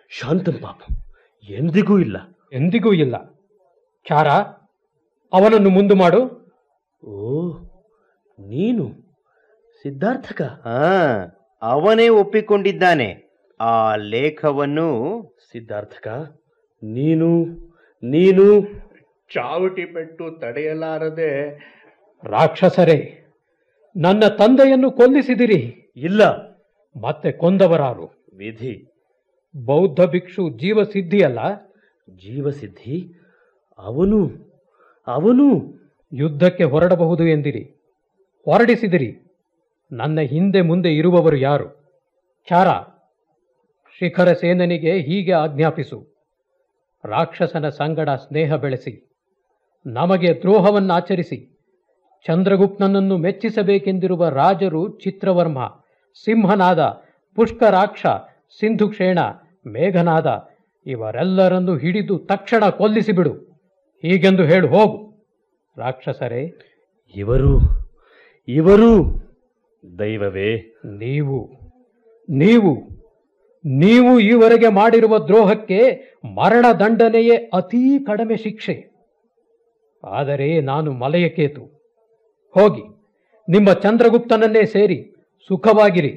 ಶಾಂತಂ ಪಾಪ ಎಂದಿಗೂ ಇಲ್ಲ ಎಂದಿಗೂ ಇಲ್ಲ ಚಾರ ಅವನನ್ನು ಮುಂದು ಮಾಡು ಓ ನೀನು ಸಿದ್ಧಾರ್ಥಕ ಆ ಅವನೇ ಒಪ್ಪಿಕೊಂಡಿದ್ದಾನೆ ಆ ಲೇಖವನ್ನು ಸಿದ್ಧಾರ್ಥಕ ನೀನು ನೀನು ಚಾವಟಿ ಪೆಟ್ಟು ತಡೆಯಲಾರದೆ ರಾಕ್ಷಸರೇ ನನ್ನ ತಂದೆಯನ್ನು ಕೊಲ್ಲಿಸಿದಿರಿ ಇಲ್ಲ ಮತ್ತೆ ಕೊಂದವರಾರು ವಿಧಿ ಬೌದ್ಧ ಭಿಕ್ಷು ಜೀವಸಿದ್ಧಿಯಲ್ಲ ಜೀವಸಿದ್ಧಿ ಅವನು ಅವನು ಯುದ್ಧಕ್ಕೆ ಹೊರಡಬಹುದು ಎಂದಿರಿ ಹೊರಡಿಸಿದಿರಿ ನನ್ನ ಹಿಂದೆ ಮುಂದೆ ಇರುವವರು ಯಾರು ಚಾರ ಶಿಖರ ಸೇನನಿಗೆ ಹೀಗೆ ಆಜ್ಞಾಪಿಸು ರಾಕ್ಷಸನ ಸಂಗಡ ಸ್ನೇಹ ಬೆಳೆಸಿ ನಮಗೆ ದ್ರೋಹವನ್ನಾಚರಿಸಿ ಚಂದ್ರಗುಪ್ತನನ್ನು ಮೆಚ್ಚಿಸಬೇಕೆಂದಿರುವ ರಾಜರು ಚಿತ್ರವರ್ಮ ಸಿಂಹನಾದ ಪುಷ್ಕರಾಕ್ಷ ಸಿಂಧುಕ್ಷೇಣ ಮೇಘನಾದ ಇವರೆಲ್ಲರನ್ನು ಹಿಡಿದು ತಕ್ಷಣ ಕೊಲ್ಲಿಸಿಬಿಡು ಹೀಗೆಂದು ಹೇಳು ಹೋಗು ರಾಕ್ಷಸರೇ ಇವರು ಇವರು ದೈವವೇ ನೀವು ನೀವು ನೀವು ಈವರೆಗೆ ಮಾಡಿರುವ ದ್ರೋಹಕ್ಕೆ ಮರಣದಂಡನೆಯೇ ಅತೀ ಕಡಿಮೆ ಶಿಕ್ಷೆ ಆದರೆ ನಾನು ಮಲಯಕೇತು ಹೋಗಿ ನಿಮ್ಮ ಚಂದ್ರಗುಪ್ತನನ್ನೇ ಸೇರಿ ಸುಖವಾಗಿರಿ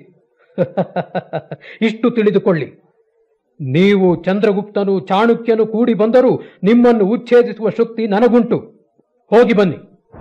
ಇಷ್ಟು ತಿಳಿದುಕೊಳ್ಳಿ ನೀವು ಚಂದ್ರಗುಪ್ತನು ಚಾಣಕ್ಯನು ಕೂಡಿ ಬಂದರೂ ನಿಮ್ಮನ್ನು ಉಚ್ಛೇದಿಸುವ ಶಕ್ತಿ ನನಗುಂಟು ಹೋಗಿ ಬನ್ನಿ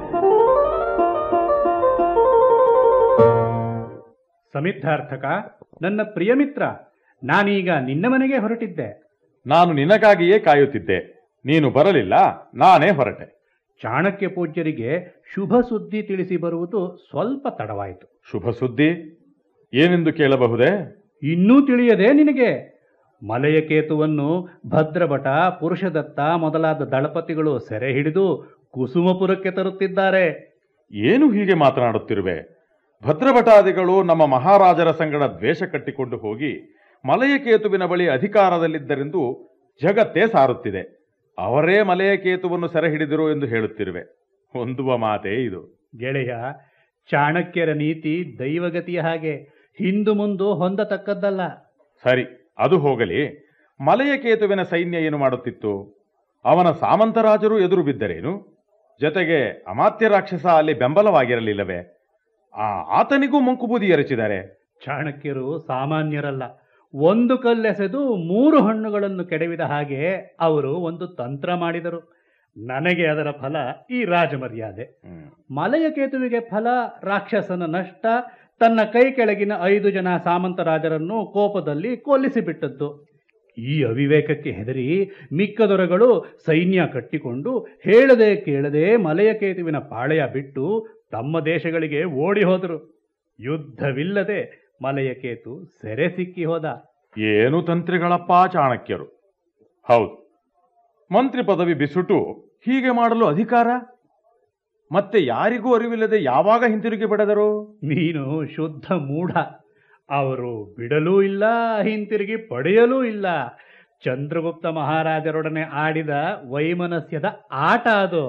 ಸಮಿದ್ಧಾರ್ಥಕ ನನ್ನ ಪ್ರಿಯ ಮಿತ್ರ ನಾನೀಗ ನಿನ್ನ ಮನೆಗೆ ಹೊರಟಿದ್ದೆ ನಾನು ನಿನಗಾಗಿಯೇ ಕಾಯುತ್ತಿದ್ದೆ ನೀನು ಬರಲಿಲ್ಲ ನಾನೇ ಹೊರಟೆ ಚಾಣಕ್ಯ ಪೂಜ್ಯರಿಗೆ ಶುಭ ಸುದ್ದಿ ತಿಳಿಸಿ ಬರುವುದು ಸ್ವಲ್ಪ ತಡವಾಯಿತು ಶುಭ ಸುದ್ದಿ ಏನೆಂದು ಕೇಳಬಹುದೇ ಇನ್ನೂ ತಿಳಿಯದೆ ನಿನಗೆ ಮಲಯಕೇತುವನ್ನು ಭದ್ರಭಟ ಪುರುಷದತ್ತ ಮೊದಲಾದ ದಳಪತಿಗಳು ಸೆರೆ ಹಿಡಿದು ಕುಸುಮಪುರಕ್ಕೆ ತರುತ್ತಿದ್ದಾರೆ ಏನು ಹೀಗೆ ಮಾತನಾಡುತ್ತಿರುವೆ ಭದ್ರಭಟಾದಿಗಳು ನಮ್ಮ ಮಹಾರಾಜರ ಸಂಗಡ ದ್ವೇಷ ಕಟ್ಟಿಕೊಂಡು ಹೋಗಿ ಮಲಯಕೇತುವಿನ ಬಳಿ ಅಧಿಕಾರದಲ್ಲಿದ್ದರೆಂದು ಜಗತ್ತೇ ಸಾರುತ್ತಿದೆ ಅವರೇ ಮಲಯಕೇತುವನ್ನು ಸೆರೆ ಹಿಡಿದಿರು ಎಂದು ಹೇಳುತ್ತಿರುವೆ ಹೊಂದುವ ಮಾತೇ ಇದು ಗೆಳೆಯ ಚಾಣಕ್ಯರ ನೀತಿ ದೈವಗತಿಯ ಹಾಗೆ ಹಿಂದು ಮುಂದು ಹೊಂದತಕ್ಕದ್ದಲ್ಲ ಸರಿ ಅದು ಹೋಗಲಿ ಮಲಯಕೇತುವಿನ ಸೈನ್ಯ ಏನು ಮಾಡುತ್ತಿತ್ತು ಅವನ ಸಾಮಂತರಾಜರು ಎದುರು ಬಿದ್ದರೇನು ಜೊತೆಗೆ ಅಮಾತ್ಯ ರಾಕ್ಷಸ ಅಲ್ಲಿ ಬೆಂಬಲವಾಗಿರಲಿಲ್ಲವೇ ಆ ಆತನಿಗೂ ಮಂಕುಬೂದಿ ಎರಚಿದ್ದಾರೆ ಚಾಣಕ್ಯರು ಸಾಮಾನ್ಯರಲ್ಲ ಒಂದು ಕಲ್ಲೆಸೆದು ಮೂರು ಹಣ್ಣುಗಳನ್ನು ಕೆಡವಿದ ಹಾಗೆ ಅವರು ಒಂದು ತಂತ್ರ ಮಾಡಿದರು ನನಗೆ ಅದರ ಫಲ ಈ ರಾಜಮರ್ಯಾದೆ ಹ್ಮ್. ಮಲಯಕೇತುವಿಗೆ ಫಲ ರಾಕ್ಷಸನ ನಷ್ಟ ತನ್ನ ಕೈ ಕೆಳಗಿನ ಐದು ಜನ ಸಾಮಂತ ರಾಜರನ್ನು ಕೋಪದಲ್ಲಿ ಕೊಲ್ಲಿಸಿಬಿಟ್ಟದ್ದು ಈ ಅವಿವೇಕಕ್ಕೆ ಹೆದರಿ ಮಿಕ್ಕ ದೊರೆಗಳು ಸೈನ್ಯ ಕಟ್ಟಿಕೊಂಡು ಹೇಳದೆ ಕೇಳದೆ ಮಲಯಕೇತುವಿನ ಪಾಳೆಯ ಬಿಟ್ಟು ತಮ್ಮ ದೇಶಗಳಿಗೆ ಓಡಿ ಹೋದರು ಯುದ್ಧವಿಲ್ಲದೆ ಮಲಯಕೇತು ಸೆರೆ ಸಿಕ್ಕಿ ಹೋದ ಏನು ತಂತ್ರಿಗಳಪ್ಪ ಚಾಣಕ್ಯರು ಹೌದು ಮಂತ್ರಿ ಪದವಿ ಬಿಸುಟು ಹೀಗೆ ಮಾಡಲು ಅಧಿಕಾರ ಮತ್ತೆ ಯಾರಿಗೂ ಅರಿವಿಲ್ಲದೆ ಯಾವಾಗ ಹಿಂತಿರುಗಿ ಬಿಡದರು ನೀನು ಶುದ್ಧ ಮೂಢ ಅವರು ಬಿಡಲೂ ಇಲ್ಲ ಹಿಂತಿರುಗಿ ಪಡೆಯಲೂ ಇಲ್ಲ ಚಂದ್ರಗುಪ್ತ ಮಹಾರಾಜರೊಡನೆ ಆಡಿದ ವೈಮನಸ್ಯದ ಆಟ ಅದು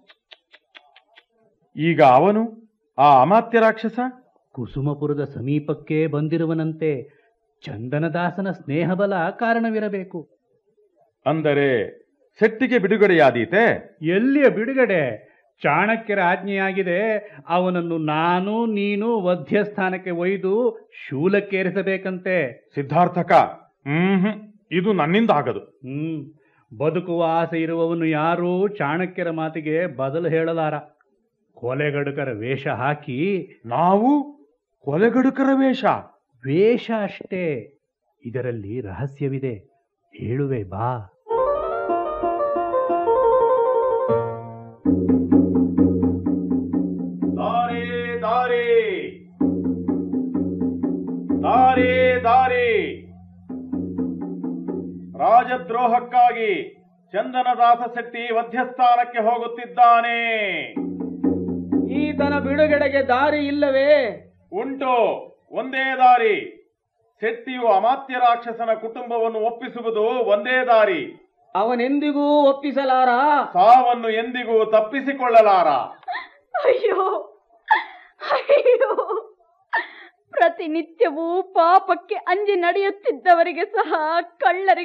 ಈಗ ಅವನು ಆ ಅಮಾತ್ಯ ರಾಕ್ಷಸ ಕುಸುಮಪುರದ ಸಮೀಪಕ್ಕೆ ಬಂದಿರುವನಂತೆ ಚಂದನದಾಸನ ಸ್ನೇಹಬಲ ಕಾರಣವಿರಬೇಕು ಅಂದರೆ ಸೆಟ್ಟಿಗೆ ಬಿಡುಗಡೆಯಾದೀತೆ ಎಲ್ಲಿಯ ಬಿಡುಗಡೆ ಚಾಣಕ್ಯರ ಆಜ್ಞೆಯಾಗಿದೆ ಅವನನ್ನು ನಾನು ನೀನು ವಧ್ಯಸ್ಥಾನಕ್ಕೆ ಒಯ್ದು ಶೂಲಕ್ಕೇರಿಸಬೇಕಂತೆ ಸಿದ್ಧಾರ್ಥಕ ಹ್ಮ್ ಇದು ನನ್ನಿಂದ ಆಗದು ಹ್ಮ್ ಬದುಕುವ ಆಸೆ ಇರುವವನು ಯಾರೂ ಚಾಣಕ್ಯರ ಮಾತಿಗೆ ಬದಲು ಹೇಳಲಾರ ಕೊಲೆಗಡುಕರ ವೇಷ ಹಾಕಿ ನಾವು ಕೊಲೆಗಡುಕರ ವೇಷ ವೇಷ ಅಷ್ಟೇ ಇದರಲ್ಲಿ ರಹಸ್ಯವಿದೆ ಹೇಳುವೆ ಬಾ ದಾರಿ ದಾರಿ ದಾರಿ ದಾರಿ ರಾಜದ್ರೋಹಕ್ಕಾಗಿ ಚಂದನದಾಸ ಶೆಟ್ಟಿ ಮಧ್ಯಸ್ಥಾನಕ್ಕೆ ಹೋಗುತ್ತಿದ್ದಾನೆ ಈತನ ಬಿಡುಗಡೆಗೆ ದಾರಿ ಇಲ್ಲವೇ ಉಂಟು ಒಂದೇ ದಾರಿ ಶೆಟ್ಟಿಯು ಅಮಾತ್ಯ ರಾಕ್ಷಸನ ಕುಟುಂಬವನ್ನು ಒಪ್ಪಿಸುವುದು ಒಂದೇ ದಾರಿ ಅವನೆಂದಿಗೂ ಒಪ್ಪಿಸಲಾರ ಸಾವನ್ನು ಎಂದಿಗೂ ತಪ್ಪಿಸಿಕೊಳ್ಳಲಾರ ಅಯ್ಯೋ ಅಯ್ಯೋ ಪ್ರತಿನಿತ್ಯವೂ ಪಾಪಕ್ಕೆ ಅಂಜಿ ನಡೆಯುತ್ತಿದ್ದವರಿಗೆ ಸಹ ಕಳ್ಳರಿಗೆ